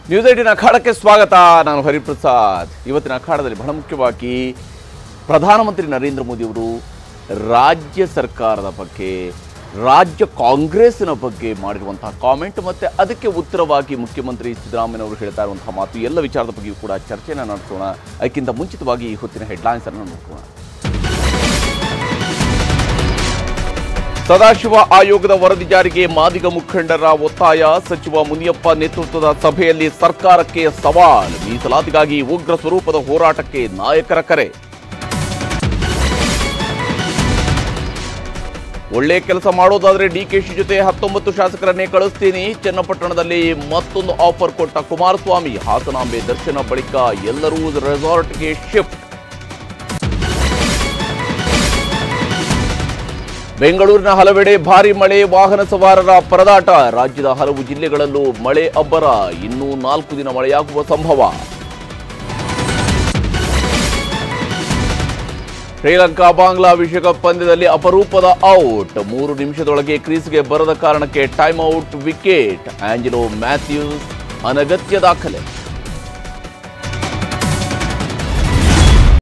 news ಏಟಿನ ಅಖಾಡಕ್ಕೆ ಸ್ವಾಗತ ನಾನು ಹರಿಪ್ರಸಾದ್ ಇವತ್ತಿನ ಅಖಾಡದಲ್ಲಿ ಬಹಳ ಮುಖ್ಯವಾಗಿ ಪ್ರಧಾನಮಂತ್ರಿ ನರೇಂದ್ರ ಮೋದಿಯವರು ರಾಜ್ಯ ಸರ್ಕಾರದ ಬಗ್ಗೆ ರಾಜ್ಯ ಕಾಂಗ್ರೆಸ್ಸಿನ ಬಗ್ಗೆ ಮಾಡಿರುವಂತಹ ಕಾಮೆಂಟ್ ಮತ್ತೆ ಅದಕ್ಕೆ ಉತ್ತರವಾಗಿ ಮುಖ್ಯಮಂತ್ರಿ ಸಿದ್ದರಾಮಯ್ಯನವರು ಹೇಳ್ತಾ ಇರುವಂತಹ ಮಾತು ಎಲ್ಲ ವಿಚಾರದ ಬಗ್ಗೆಯೂ ಕೂಡ ಚರ್ಚೆಯನ್ನು ನಡೆಸೋಣ ಅದಕ್ಕಿಂತ ಮುಂಚಿತವಾಗಿ ಈ ಹೊತ್ತಿನ ಹೆಡ್ಲೈನ್ಸ್ ಅನ್ನು ನೋಡೋಣ ಸದಾಶಿವ ಆಯೋಗದ ವರದಿ ಜಾರಿಗೆ ಮಾದಿಗ ಮುಖಂಡರ ಒತ್ತಾಯ ಸಚಿವ ಮುನಿಯಪ್ಪ ನೇತೃತ್ವದ ಸಭೆಯಲ್ಲಿ ಸರ್ಕಾರಕ್ಕೆ ಸವಾಲ್ ಮೀಸಲಾತಿಗಾಗಿ ಉಗ್ರ ಸ್ವರೂಪದ ಹೋರಾಟಕ್ಕೆ ನಾಯಕರ ಕರೆ ಒಳ್ಳೆ ಕೆಲಸ ಮಾಡೋದಾದ್ರೆ ಡಿಕೆಶಿ ಜೊತೆ ಹತ್ತೊಂಬತ್ತು ಶಾಸಕರನ್ನೇ ಕಳಿಸ್ತೀನಿ ಚನ್ನಪಟ್ಟಣದಲ್ಲಿ ಮತ್ತೊಂದು ಆಫರ್ ಕೊಟ್ಟ ಕುಮಾರಸ್ವಾಮಿ ಹಾಸನಾಂಬೆ ದರ್ಶನ ಬಳಿಕ ಎಲ್ಲರೂ ರೆಸಾರ್ಟ್ಗೆ ಶಿಫ್ಟ್ ಬೆಂಗಳೂರಿನ ಹಲವೆಡೆ ಭಾರಿ ಮಳೆ ವಾಹನ ಸವಾರರ ಪರದಾಟ ರಾಜ್ಯದ ಹಲವು ಜಿಲ್ಲೆಗಳಲ್ಲೂ ಮಳೆ ಅಬ್ಬರ ಇನ್ನೂ ನಾಲ್ಕು ದಿನ ಮಳೆಯಾಗುವ ಸಂಭವ ಶ್ರೀಲಂಕಾ ಬಾಂಗ್ಲಾ ವಿಶ್ವಕಪ್ ಪಂದ್ಯದಲ್ಲಿ ಅಪರೂಪದ ಔಟ್ ಮೂರು ನಿಮಿಷದೊಳಗೆ ಕ್ರೀಸ್ಗೆ ಬರದ ಕಾರಣಕ್ಕೆ time out wicket Angelo Mathews ಅನಗತ್ಯ ದಾಖಲೆ